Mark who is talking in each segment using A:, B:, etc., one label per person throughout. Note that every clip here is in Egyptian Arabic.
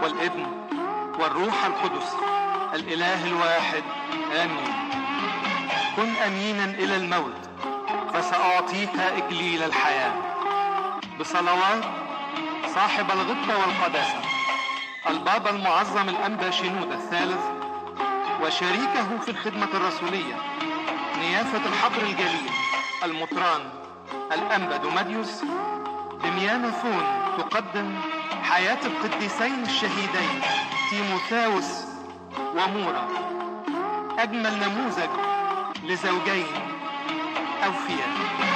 A: والابن والروح القدس الإله الواحد آمين كن أمينا إلى الموت فسأعطيك إكليل الحياة بصلوات صاحب الغبة والقداسة البابا المعظم الأنبا شنودة الثالث وشريكه في الخدمة الرسولية نيافة الحبر الجليل المطران الأنبا دوماديوس دميانا فون تقدم حياة القديسين الشهيدين تيموثاوس ومورا أجمل نموذج لزوجين أوفياء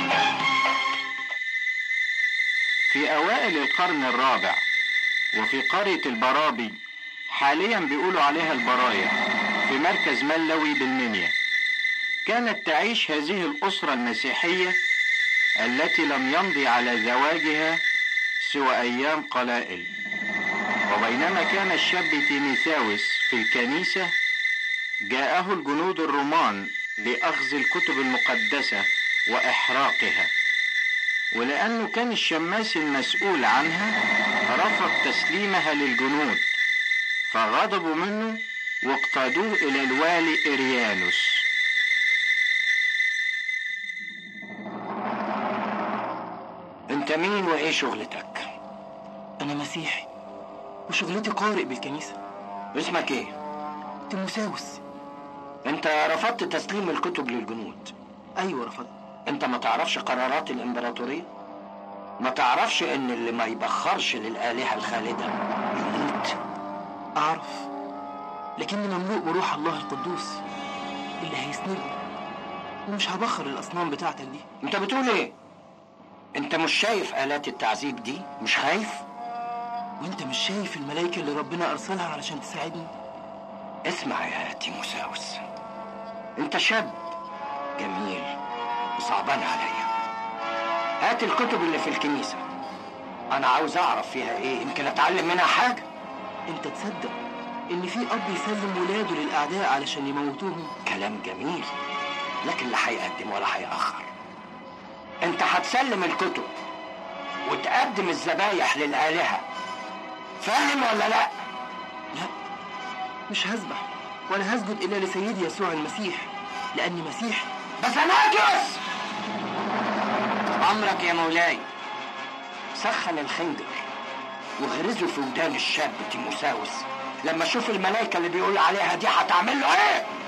B: في أوائل القرن الرابع وفي قرية البرابي حاليا بيقولوا عليها البرايا في مركز ملوي بالمنيا كانت تعيش هذه الأسرة المسيحية التي لم يمضي على زواجها سوى أيام قلائل وبينما كان الشاب تيميثاوس في الكنيسة جاءه الجنود الرومان لأخذ الكتب المقدسة وإحراقها ولأنه كان الشماس المسؤول عنها رفض تسليمها للجنود فغضبوا منه واقتادوه إلى الوالي إريانوس انت مين وايه شغلتك
C: أنا مسيحي وشغلتي قارئ بالكنيسة
B: اسمك ايه
C: تيموساوس
B: انت رفضت تسليم الكتب للجنود
C: أيوة رفضت
B: انت ما تعرفش قرارات الامبراطورية ما تعرفش ان اللي ما يبخرش للآلهة الخالدة يموت
C: أعرف لكني مملوء بروح الله القدوس اللي هيسندني ومش هبخر الأصنام بتاعتك دي
B: انت بتقول ايه انت مش شايف آلات التعذيب دي مش خايف
C: وانت مش شايف الملايكة اللي ربنا أرسلها علشان تساعدني
B: اسمع يا تيموساوس انت شاب جميل وصعبان عليا هات الكتب اللي في الكنيسة انا عاوز اعرف فيها ايه يمكن اتعلم منها حاجة
C: انت تصدق ان في اب يسلم ولاده للاعداء علشان يموتوهم
B: كلام جميل لكن لا هيقدم ولا هيأخر انت هتسلم الكتب وتقدم الذبايح للآلهة فاهم ولا لا
C: لا مش هسبح ولا هسجد الا لسيدي يسوع المسيح لاني مسيحي
B: بس انا اجلس امرك يا مولاي سخن الخنجر وغرزه في ودان الشاب تيموساوس لما اشوف الملائكه اللي بيقول عليها دي هتعمل له ايه